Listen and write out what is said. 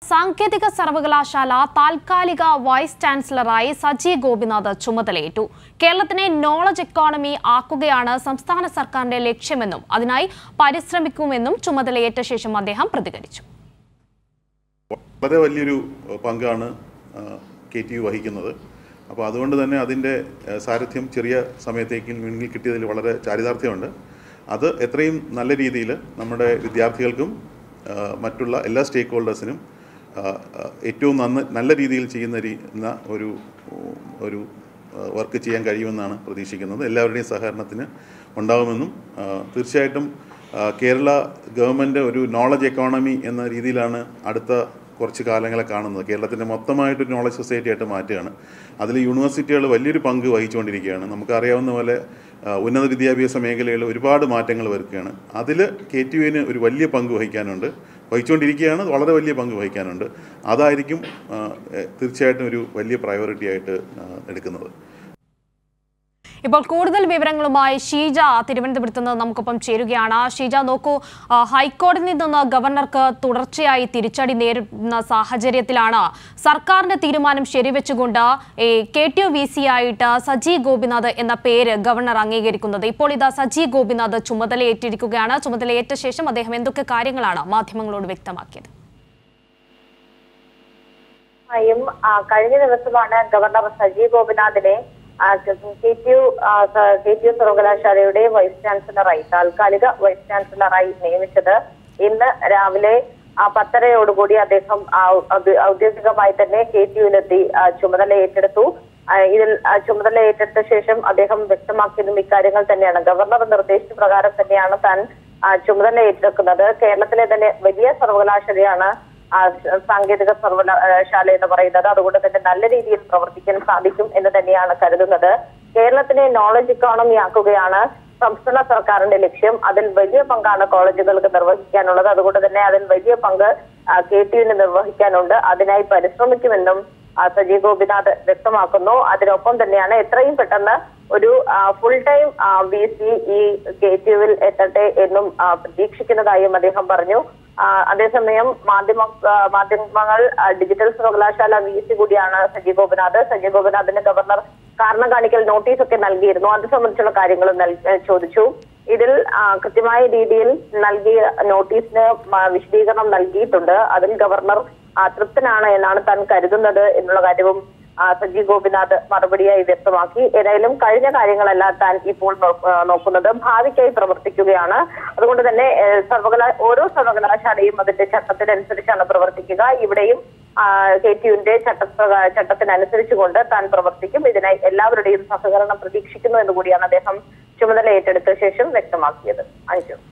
സാങ്കേതിക സർവകലാശാല താൽക്കാലിക വൈസ് ചാൻസലറായി സജി ഗോപിനാഥ് ചുമതലയേറ്റു കേരളത്തിനെ നോളജ് എക്കോണമി ആക്കുകയാണ് സംസ്ഥാന സർക്കാരിന്റെ ലക്ഷ്യമെന്നും അതിനായി പരിശ്രമിക്കുമെന്നും ചുമതലയേറ്റ ശേഷം അദ്ദേഹം പ്രതികരിച്ചു വളരെ വലിയൊരു ഏഹ്, പങ്കാണ് കെ ടി യു വഹിക്കുന്നത് അപ്പോൾ അതുകൊണ്ട് തന്നെ അതിൻ്റെ ഏഹ്, സാരഥ്യം ചെറിയ സമയത്തേക്ക് മുന്നിൽ കിട്ടിയതിൽ വളരെ ചാരിതാർത്ഥ്യമുണ്ട് അത് എത്രയും നല്ല രീതിയിൽ നമ്മുടെ വിദ്യാർത്ഥികൾക്കും ഏഹ്, മറ്റുള്ള എല്ലാ സ്റ്റേക്ക് ഹോൾഡേഴ്സിനും ഏഹ്, ഏഹ്, ഏറ്റവും നന്ന നല്ല രീതിയിൽ ചെയ്യുന്ന രീ- ന്ന ഒരു ഒരു ഏഹ്, വർക്ക് ചെയ്യാൻ കഴിയുമെന്നാണ് പ്രതീക്ഷിക്കുന്നത് എല്ലാവരുടെയും സഹകരണത്തിന് ഉണ്ടാകുമെന്നും ഏഹ്, തീർച്ചയായിട്ടും ഏഹ്, കേരള ഗവൺമെൻറ് ഒരു നോളജ് എക്കോണമി എന്ന രീതിയിലാണ് അടുത്ത കുറച്ച് കാലങ്ങളെ കാണുന്നത് കേരളത്തിൻ്റെ മൊത്തമായിട്ടൊരു നോളജ് സൊസൈറ്റി ആയിട്ട് മാറ്റുകയാണ് അതിൽ യൂണിവേഴ്സിറ്റികൾ വലിയൊരു പങ്ക് വഹിച്ചുകൊണ്ടിരിക്കുകയാണ് നമുക്കറിയാവുന്ന പോലെ ആ, ഉന്നത വിദ്യാഭ്യാസ മേഖലയിൽ ഒരുപാട് മാറ്റങ്ങൾ വരുകയാണ് അതിൽ കെ ടി യുവിന് ഒരു വലിയ പങ്ക് വഹിക്കാനുണ്ട് വഹിച്ചുകൊണ്ടിരിക്കുകയാണ് വളരെ വലിയ പങ്ക് വഹിക്കാനുണ്ട് അതായിരിക്കും ആ, എ, തീർച്ചയായിട്ടും ഒരു വലിയ പ്രയോറിറ്റി ആയിട്ട് ആ, എടുക്കുന്നത് ഇപ്പോൾ കൂടുതൽ വിവരങ്ങളുമായി ഷീജ തിരുവനന്തപുരത്ത് നിന്ന് നമുക്കൊപ്പം ചേരുകയാണ് ഷീജ നോക്കൂ ആ, ഹൈക്കോടതിയിൽ നിന്ന് ഗവർണർക്ക് തുടർച്ചയായി തിരിച്ചടി നേരിടുന്ന സാഹചര്യത്തിലാണ് സർക്കാരിന്റെ തീരുമാനം ശരിവെച്ചുകൊണ്ട് ഈ K T U V C ആയിട്ട് സജി ഗോപിനാഥ് എന്ന പേര് ഗവർണർ അംഗീകരിക്കുന്നത് ഇപ്പോൾ ഇതാ സജി ഗോപിനാഥ് ചുമതലയേറ്റിരിക്കുകയാണ് ചുമതലയേറ്റ ശേഷം അദ്ദേഹം എന്തൊക്കെ കാര്യങ്ങളാണ് മാധ്യമങ്ങളോട് വ്യക്തമാക്കിയത് യും ആ, കഴിഞ്ഞ ദിവസമാണ് ഗവർണർ സജീവ് ഗോപിനാഥിനെ ആ, കെ ടി യു ആ, സ- കെ ടി യു സർവകലാശാലയുടെ വൈസ് ചാൻസലറായി താൽക്കാലിക വൈസ് ചാൻസലറായി നിയമിച്ചത് ഇന്ന് രാവിലെ ആ, പത്തരയോടുകൂടി അദ്ദേഹം ആ, ഔദ്യ- ഔദ്യോഗികമായി തന്നെ കെ ടി യുവിലെത്തി ആ, ചുമതല ഏറ്റെടുത്തു ആ, ഇതിൽ ആ, ചുമതല ഏറ്റെടുത്ത ശേഷം അദ്ദേഹം വ്യക്തമാക്കിയതും ഇക്കാര്യങ്ങൾ തന്നെയാണ് ഗവർണർ നിർദ്ദേശിച്ച പ്രകാരം തന്നെയാണ് താൻ ആ, ചുമതല ഏറ്റെടുക്കുന്നത് കേരളത്തിലെ തന്നെ വലിയ സർവകലാശാലയാണ് ആ, സാങ്കേതിക സർവകലാശാല എന്ന് പറയുന്നത് അതുകൊണ്ട് തന്നെ നല്ല രീതിയിൽ പ്രവർത്തിക്കാൻ സാധിക്കും എന്ന് തന്നെയാണ് കരുതുന്നത് കേരളത്തിനെ നോളജ് ഇക്കോണമി ആക്കുകയാണ് സംസ്ഥാന സർക്കാരിന്റെ ലക്ഷ്യം അതിൽ വലിയ പങ്കാണ് കോളേജുകൾക്ക് നിർവഹിക്കാനുള്ളത് അതുകൊണ്ട് തന്നെ അതിൽ വലിയ പങ്ക് കെ ടി യുവിന് നിർവഹിക്കാനുണ്ട് അതിനായി പരിശ്രമിക്കുമെന്നും ആ, സജീവ് ഗോപിനാഥ് വ്യക്തമാക്കുന്നു അതിനൊപ്പം തന്നെയാണ് എത്രയും പെട്ടെന്ന് ഒരു ഫുൾ ടൈം വി സി ഈ കെ ടി യുവിൽ എത്തട്ടെ എന്നും ആ, പ്രതീക്ഷിക്കുന്നതായും അദ്ദേഹം പറഞ്ഞു ആ, അതേസമയം മാധ്യമ ആ, മാധ്യമങ്ങൾ ആ, ഡിജിറ്റൽ സർവകലാശാല വി സി കൂടിയാണ് സജീവ് ഗോപിനാഥ് സജീവ് ഗോപിനാഥിന് ഗവർണർ കാരണം കാണിക്കൽ നോട്ടീസ് ഒക്കെ നൽകിയിരുന്നു അത് സംബന്ധിച്ചുള്ള കാര്യങ്ങൾ നൽ- ഏ, ചോദിച്ചു ഇതിൽ ആ, കൃത്യമായ രീതിയിൽ നൽകിയ നോട്ടീസിന് മ- വിശദീകരണം നൽകിയിട്ടുണ്ട് അതിൽ ഗവർണർ ആ, തൃപ്തനാണ് എന്നാണ് താൻ കരുതുന്നത് എന്നുള്ള കാര്യവും ആ, സജീവ് ഗോപിനാഥ് മറുപടിയായി വ്യക്തമാക്കി ഏതായാലും കഴിഞ്ഞ കാര്യങ്ങളല്ല താൻ ഇപ്പോൾ നോ- ആ, നോക്കുന്നത് ഭാവിക്കായി പ്രവർത്തിക്കുകയാണ് അതുകൊണ്ട് തന്നെ ഏ, സർവകലാ ഓരോ സർവകലാശാലയും അതിന്റെ ചട്ടത്തിനനുസരിച്ചാണ് പ്രവർത്തിക്കുക ഇവിടെയും കെ ടി യുവിന്റെ ചട്ടപ്രകാ- ചട്ടത്തിനനുസരിച്ചുകൊണ്ട് താൻ പ്രവർത്തിക്കും ഇതിനായി എല്ലാവരുടെയും സഹകരണം പ്രതീക്ഷിക്കുന്നു എന്ന് കൂടിയാണ് അദ്ദേഹം ചുമതല ഏറ്റെടുത്ത ശേഷം വ്യക്തമാക്കിയത് അഞ്ചു